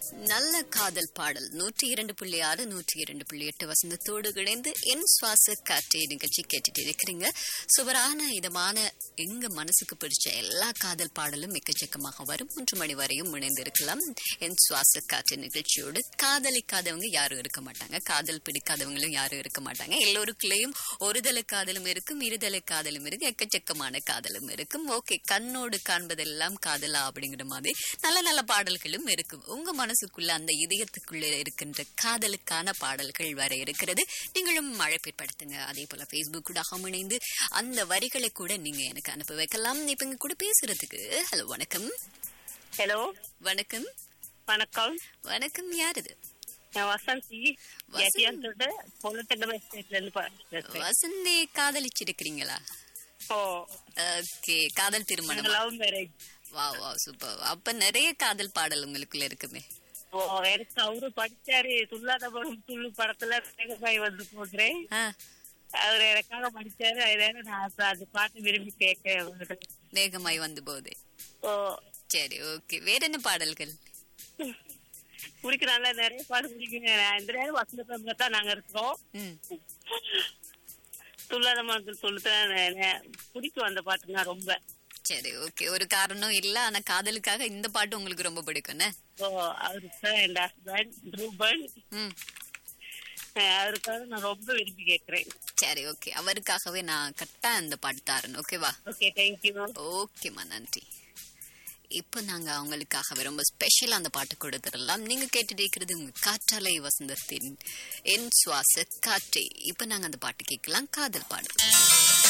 நல்ல காதல் பாடல் நூற்றி இரண்டு புள்ளி ஆறு நூற்றி இரண்டு புள்ளி எட்டு வசந்தத்தோடு இணைந்து என் சுவாச காற்றே நிகழ்ச்சி கேட்டுட்டு இருக்கிறீங்க சுவரான இதமான எங்க மனசுக்கு பிடிச்ச எல்லா காதல் பாடலும் எக்கச்சக்கமாக வரும் மூன்று மணி வரையும் இணைந்திருக்கலாம் என் சுவாச காற்று நிகழ்ச்சியோடு காதலிக்காதவங்க யாரும் இருக்க மாட்டாங்க காதல் பிடிக்காதவங்களும் யாரும் இருக்க மாட்டாங்க எல்லோருக்குள்ளேயும் ஒருதலை காதலும் இருக்கும் இருதலை காதலும் இருக்கு எக்கச்சக்கமான காதலும் இருக்கும் ஓகே கண்ணோடு காண்பதெல்லாம் காதலா அப்படிங்கிற மாதிரி நல்ல நல்ல பாடல்களும் இருக்கும் உங்க மனசுக்குள்ள அந்த இதயத்துக்குள்ள இருக்கின்ற காதலுக்கான பாடல்கள் வர இருக்கிறது நீங்களும் மழைப்பேற்படுத்துங்க அதே போல Facebook கூட இணைந்து அந்த வரிகளை கூட நீங்க எனக்கு அனுப்பி வைக்கலாம் இப்ப இங்க கூட பேசுறதுக்கு ஹலோ வணக்கம் ஹலோ வணக்கம் வணக்கம் வணக்கம் யார் இது நான் வசந்தி வசந்த். எட்டியாந்தோட பொண்ணு எஸ்டேட்ல இருந்து பேசுறேன் வசந்தி காதலிச்சிருக்கிறீங்களா ஓ ஓகே காதல் திருமணம் லவ் மேரேஜ் வா வா சூப்பர் அப்ப நிறைய காதல் பாடல் உங்களுக்குள்ள இருக்குமே ஓ எனக்கு அவரு படிச்சாரு துல்லாத படம் துள்ளு படத்துல மேகபாய் வந்து போடுறேன் ஆ, அவரு எனக்காக படிச்சாரு அதனால நான் அப்ப அந்த பாட்டு விரும்பி கேட்கிறேன் அவர்கிட்ட. மேகமாய் வந்து போகுது ஓ சரி ஓகே வேற என்ன பாடல்கள் பிடிக்கும் நல்லா நிறைய பாட்டு பிடிக்குங்க நான் இந்த நேரம் வசந்த தமிழ்ல தான் நாங்க இருக்கோம் ம் துல்லாத மனத்தில் சொல்லுதான் பிடிக்கும் அந்த பாட்டுங்க ரொம்ப சரி ஓகே ஒரு காரணம் இல்ல ஆனா காதலுக்காக இந்த பாட்டு உங்களுக்கு ரொம்ப பிடிக்கும்னே ஓ அவருக்கு தான் என் ஹஸ்பண்ட் ரூபன் ம் அஹ் அவருக்காக நான் ரொம்ப விரும்பி கேட்கிறேன் சரி ஓகே அவருக்காகவே நான் கரெக்டா அந்த பாட்டு தாரேன் ஓகேவா ஓகே தேங்க்யூ ஓகேம்மா நன்றி இப்போ நாங்க அவங்களுக்காக ரொம்ப ஸ்பெஷலா அந்த பாட்டு கொடுத்துடலாம் நீங்க கேட்டுட்டு இருக்கிறது உங்க காற்றாலை வசந்தத்தின் என் சுவாச காற்றே இப்போ நாங்க அந்த பாட்டு கேட்கலாம் காதல் பாடல்